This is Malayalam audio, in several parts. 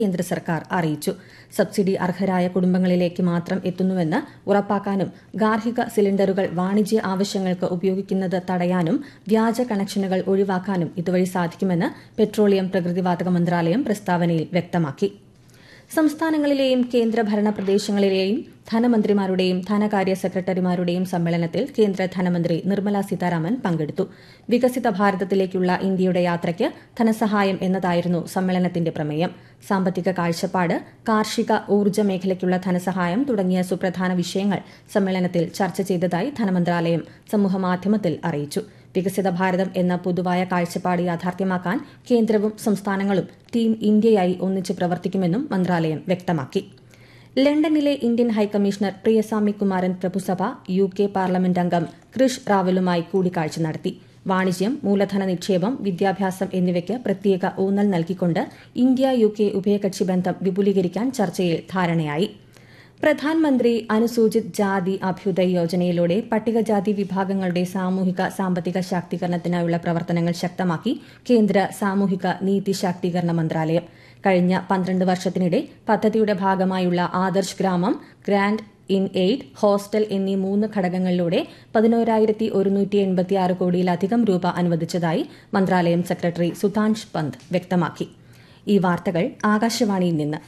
കേന്ദ്ര സർക്കാർ അറിയിച്ചു സബ്സിഡി അർഹരായ കുടുംബങ്ങളിലേക്ക് മാത്രം എത്തുന്നുവെന്ന് ഉറപ്പാക്കാനും ഗാർഹിക സിലിണ്ടറുകൾ വാണിജ്യ ആവശ്യങ്ങൾക്ക് ഉപയോഗിക്കുന്നത് തടയാനും വ്യാജ കണക്ഷനുകൾ ഒഴിവാക്കാനും ഇതുവഴി സാധിക്കുമെന്ന് പെട്രോളിയം പ്രകൃതിവാതക മന്ത്രാലയം പ്രസ്താവനയിൽ വ്യക്തമാക്കി സംസ്ഥാനങ്ങളിലെയും കേന്ദ്രഭരണ പ്രദേശങ്ങളിലെയും ധനമന്ത്രിമാരുടെയും ധനകാര്യ സെക്രട്ടറിമാരുടെയും സമ്മേളനത്തിൽ കേന്ദ്ര ധനമന്ത്രി നിർമ്മല സീതാരാമൻ പങ്കെടുത്തു വികസിത ഭാരതത്തിലേക്കുള്ള ഇന്ത്യയുടെ യാത്രയ്ക്ക് ധനസഹായം എന്നതായിരുന്നു സമ്മേളനത്തിന്റെ പ്രമേയം സാമ്പത്തിക കാഴ്ചപ്പാട് കാർഷിക ഊർജ്ജ മേഖലയ്ക്കുള്ള ധനസഹായം തുടങ്ങിയ സുപ്രധാന വിഷയങ്ങൾ സമ്മേളനത്തിൽ ചർച്ച ചെയ്തതായി ധനമന്ത്രാലയം സമൂഹമാധ്യമത്തിൽ അറിയിച്ചു വികസിത ഭാരതം എന്ന പൊതുവായ കാഴ്ചപ്പാട് യാഥാർത്ഥ്യമാക്കാൻ കേന്ദ്രവും സംസ്ഥാനങ്ങളും ടീം ഇന്ത്യയായി ഒന്നിച്ച് പ്രവർത്തിക്കുമെന്നും മന്ത്രാലയം വ്യക്തമാക്കി ലണ്ടനിലെ ഇന്ത്യൻ ഹൈക്കമ്മീഷണർ പ്രിയസ്വാമി കുമാരൻ പ്രഭുസഭ യു കെ പാർലമെന്റ് അംഗം ക്രിഷ് റാവലുമായി കൂടിക്കാഴ്ച നടത്തി വാണിജ്യം മൂലധന നിക്ഷേപം വിദ്യാഭ്യാസം എന്നിവയ്ക്ക് പ്രത്യേക ഊന്നൽ നൽകിക്കൊണ്ട് ഇന്ത്യ യു കെ ഉഭയകക്ഷി ബന്ധം വിപുലീകരിക്കാൻ ചർച്ചയിൽ ധാരണയായി പ്രധാൻമന്ത്രി അനുസൂചിത് ജാതി അഭ്യുദയ് യോജനയിലൂടെ പട്ടികജാതി വിഭാഗങ്ങളുടെ സാമൂഹിക സാമ്പത്തിക ശാക്തീകരണത്തിനായുള്ള പ്രവർത്തനങ്ങൾ ശക്തമാക്കി കേന്ദ്ര സാമൂഹിക നീതി ശാക്തീകരണ മന്ത്രാലയം കഴിഞ്ഞ പന്ത്രണ്ട് വർഷത്തിനിടെ പദ്ധതിയുടെ ഭാഗമായുള്ള ആദർശ് ഗ്രാമം ഗ്രാൻഡ് ഇൻ എയ്ഡ് ഹോസ്റ്റൽ എന്നീ മൂന്ന് ഘടകങ്ങളിലൂടെ പതിനോരായിരത്തി ഒരുന്നൂറ്റി എൺപത്തിയാറ് കോടിയിലധികം രൂപ അനുവദിച്ചതായി മന്ത്രാലയം സെക്രട്ടറി സുധാൻഷ് പന്ത് വ്യക്തമാക്കി ഈ വാർത്തകൾ ആകാശവാണിയിൽ നിന്ന്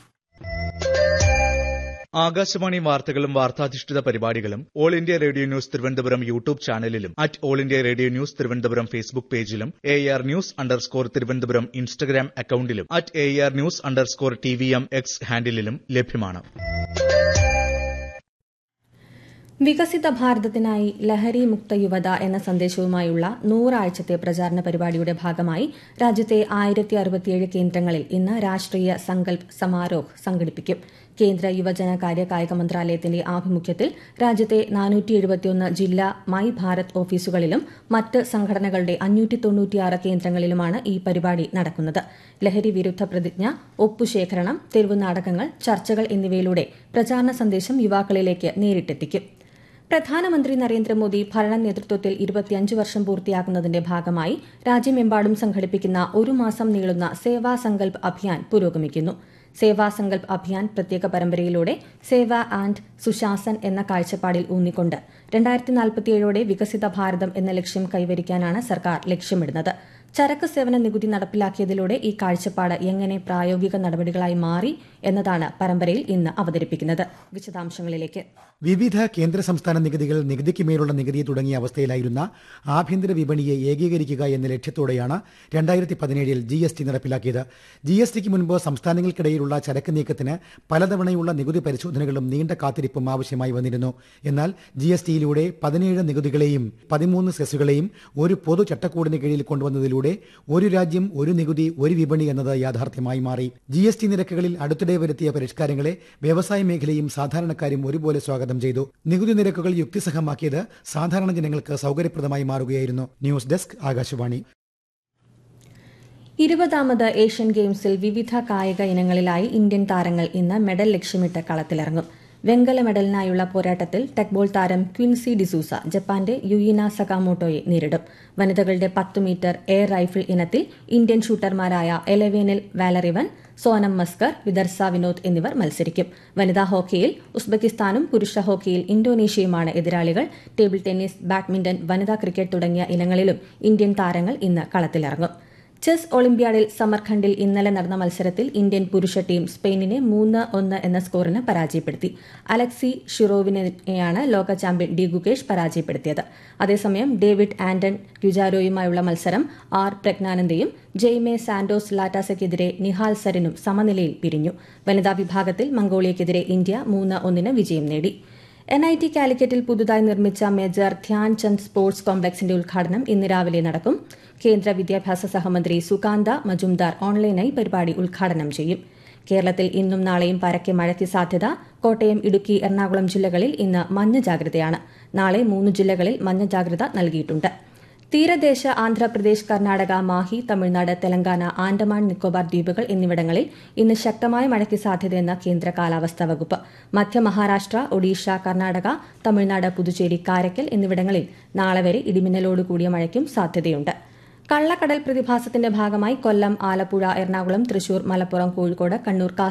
ആകാശവാണി വാർത്തകളും വാർത്താധിഷ്ഠിത പരിപാടികളും all India radio news Thiruvananthapuram YouTube ചാനലിലും at all India radio news Thiruvananthapuram Facebook പേജിലും A R news underscore Thiruvananthapuram Instagram അക്കൌണ്ടിലും at A R news underscore T V M X ഹാൻഡിലും ലഭ്യമാണ് വികസിത ഭാരതത്തിനായി ലഹരി മുക്ത യുവത എന്ന സന്ദേശവുമായുള്ള നൂറാഴ്ചത്തെ പ്രചാരണ പരിപാടിയുടെ ഭാഗമായി രാജ്യത്തെ ആയിരത്തി അറുപത്തിയേഴ് കേന്ദ്രങ്ങളിൽ ഇന്ന് രാഷ്ട്രീയ സങ്കൽപ് സമാരോഹ് സംഘടിപ്പിക്കും കേന്ദ്ര യുവജന കാര്യ കായിക മന്ത്രാലയത്തിന്റെ ആഭിമുഖ്യത്തിൽ രാജ്യത്തെ നാനൂറ്റി എഴുപത്തിയൊന്ന് ജില്ലാ മൈ ഭാരത് ഓഫീസുകളിലും മറ്റ് സംഘടനകളുടെ അഞ്ഞൂറ്റി തൊണ്ണൂറ്റിയാറ് കേന്ദ്രങ്ങളിലുമാണ് ഈ പരിപാടി നടക്കുന്നത് ലഹരി വിരുദ്ധ പ്രതിജ്ഞ ഒപ്പുശേഖരണം തെരുവ് നാടകങ്ങൾ ചർച്ചകൾ എന്നിവയിലൂടെ പ്രചാരണ സന്ദേശം യുവാക്കളിലേക്ക് നേരിട്ടെത്തിക്കും പ്രധാനമന്ത്രി നരേന്ദ്രമോദി ഭരണ നേതൃത്വത്തിൽ ഇരുപത്തിയഞ്ച് വർഷം പൂർത്തിയാക്കുന്നതിന്റെ ഭാഗമായി രാജ്യമെമ്പാടും സംഘടിപ്പിക്കുന്ന ഒരു മാസം നീളുന്ന സേവാ സങ്കൽപ് അഭിയാൻ പുരോഗമിക്കുന്നു സേവാ സങ്കൽപ് അഭിയാൻ പ്രത്യേക പരമ്പരയിലൂടെ സേവ ആൻഡ് സുശാസൻ എന്ന കാഴ്ചപ്പാടിൽ ഊന്നിക്കൊണ്ട് രണ്ടായിരത്തി നാൽപ്പത്തിയേഴോടെ വികസിത ഭാരതം എന്ന ലക്ഷ്യം കൈവരിക്കാനാണ് സർക്കാർ ലക്ഷ്യമിടുന്നത് ചരക്ക് സേവന നികുതി നടപ്പിലാക്കിയതിലൂടെ ഈ കാഴ്ചപ്പാട് എങ്ങനെ പ്രായോഗിക നടപടികളായി മാറി എന്നതാണ് പരമ്പരയിൽ ഇന്ന് അവതരിപ്പിക്കുന്നത് വിശദാംശങ്ങളിലേക്ക് വിവിധ കേന്ദ്ര സംസ്ഥാന നികുതികൾ നികുതിക്ക് മേലുള്ള നികുതി തുടങ്ങിയ അവസ്ഥയിലായിരുന്ന ആഭ്യന്തര വിപണിയെ ഏകീകരിക്കുക എന്ന ലക്ഷ്യത്തോടെയാണ് രണ്ടായിരത്തി പതിനേഴിൽ ജി എസ് ടി നടപ്പിലാക്കിയത് ജി എസ് ടിക്ക് മുൻപ് സംസ്ഥാനങ്ങൾക്കിടയിലുള്ള ചരക്ക് നീക്കത്തിന് പലതവണയുള്ള നികുതി പരിശോധനകളും നീണ്ട കാത്തിരിപ്പും ആവശ്യമായി വന്നിരുന്നു എന്നാൽ ജി എസ് ടിയിലൂടെ പതിനേഴ് നികുതികളെയും പതിമൂന്ന് സെസ്സുകളെയും ഒരു പൊതു ചട്ടക്കൂടിന് കീഴിൽ കൊണ്ടുവന്നതിലൂടെ ഒരു രാജ്യം ഒരു നികുതി ഒരു വിപണി എന്നത് യാഥാർത്ഥ്യമായി മാറി ജി എസ് ടി നിരക്കുകളിൽ അടുത്തിടെ വരുത്തിയ പരിഷ്കാരങ്ങളെ വ്യവസായ മേഖലയും സാധാരണക്കാരും ഒരുപോലെ സ്വാഗതം ചെയ്തു നികുതി നിരക്കുകൾ യുക്തിസഹമാക്കിയത് സാധാരണ ജനങ്ങൾക്ക് സൗകര്യപ്രദമായി മാറുകയായിരുന്നു ന്യൂസ് ഡെസ്ക് ആകാശവാണി ഇരുപതാമത് ഏഷ്യൻ ഗെയിംസിൽ വിവിധ കായിക ഇനങ്ങളിലായി ഇന്ത്യൻ താരങ്ങൾ ഇന്ന് മെഡൽ ലക്ഷ്യമിട്ട് കളത്തിലിറങ്ങും വെങ്കല മെഡലിനായുള്ള പോരാട്ടത്തിൽ ടെക്ബോൾ താരം ക്വിൻസി ഡിസൂസ ജപ്പാന്റെ യുയിന സകാമോട്ടോയെ നേരിടും വനിതകളുടെ പത്ത് മീറ്റർ എയർ റൈഫിൾ ഇനത്തിൽ ഇന്ത്യൻ ഷൂട്ടർമാരായ എലവേനിൽ വാലറിവൻ സോനം മസ്കർ വിദർസ വിനോദ് എന്നിവർ മത്സരിക്കും വനിതാ ഹോക്കിയിൽ ഉസ്ബെക്കിസ്ഥാനും പുരുഷ ഹോക്കിയിൽ ഇന്തോനേഷ്യയുമാണ് എതിരാളികൾ ടേബിൾ ടെന്നീസ് ബാഡ്മിന്റൺ വനിതാ ക്രിക്കറ്റ് തുടങ്ങിയ ഇനങ്ങളിലും ഇന്ത്യൻ താരങ്ങൾ ഇന്ന് കളത്തിലിറങ്ങും ചെസ് ഒളിമ്പ്യാഡിൽ സമർഖണ്ഡിൽ ഇന്നലെ നടന്ന മത്സരത്തിൽ ഇന്ത്യൻ പുരുഷ ടീം സ്പെയിനിനെ മൂന്ന് ഒന്ന് എന്ന സ്കോറിന് പരാജയപ്പെടുത്തി അലക്സി ഷിറോവിനെയാണ് ലോക ചാമ്പ്യൻ ഡി ഗുകേഷ് പരാജയപ്പെടുത്തിയത് അതേസമയം ഡേവിഡ് ആന്റൺ ക്യുജാരോയുമായുള്ള മത്സരം ആർ പ്രജ്ഞാനന്ദയും ജെയ്മെ സാന്റോസ് ലാറ്റാസയ്ക്കെതിരെ നിഹാൽ സരിനും സമനിലയിൽ പിരിഞ്ഞു വനിതാ വിഭാഗത്തിൽ മംഗോളിയയ്ക്കെതിരെ ഇന്ത്യ മൂന്ന് ഒന്നിന് വിജയം നേടി എൻ ഐ ടി കാലിക്കറ്റിൽ പുതുതായി നിർമ്മിച്ച മേജർ ധ്യാൻചന്ദ് സ്പോർട്സ് കോംപ്ലക്സിന്റെ ഉദ്ഘാടനം ഇന്ന് രാവിലെ നടക്കും കേന്ദ്ര വിദ്യാഭ്യാസ സഹമന്ത്രി സുകാന്ത മജുംദാർ ഓൺലൈനായി പരിപാടി ഉദ്ഘാടനം ചെയ്യും കേരളത്തിൽ ഇന്നും നാളെയും പരക്കെ മഴയ്ക്ക് സാധ്യത കോട്ടയം ഇടുക്കി എറണാകുളം ജില്ലകളിൽ ഇന്ന് മഞ്ഞ ജാഗ്രതയാണ് നാളെ മൂന്ന് ജില്ലകളിൽ മഞ്ഞ ജാഗ്രത നൽകിയിട്ടുണ്ട് തീരദേശ ആന്ധ്രാപ്രദേശ് കർണാടക മാഹി തമിഴ്നാട് തെലങ്കാന ആൻഡമാൻ നിക്കോബാർ ദ്വീപുകൾ എന്നിവിടങ്ങളിൽ ഇന്ന് ശക്തമായ മഴയ്ക്ക് സാധ്യതയെന്ന് കേന്ദ്ര കാലാവസ്ഥാ വകുപ്പ് മധ്യ മഹാരാഷ്ട്ര ഒഡീഷ കർണാടക തമിഴ്നാട് പുതുച്ചേരി കാരക്കൽ എന്നിവിടങ്ങളിൽ നാളെ വരെ ഇടിമിന്നലോട് കൂടിയ മഴയ്ക്കും സാധ്യതയുണ്ട് കള്ളക്കടൽ പ്രതിഭാസത്തിന്റെ ഭാഗമായി കൊല്ലം ആലപ്പുഴ എറണാകുളം തൃശൂർ മലപ്പുറം കോഴിക്കോട് കണ്ണൂർ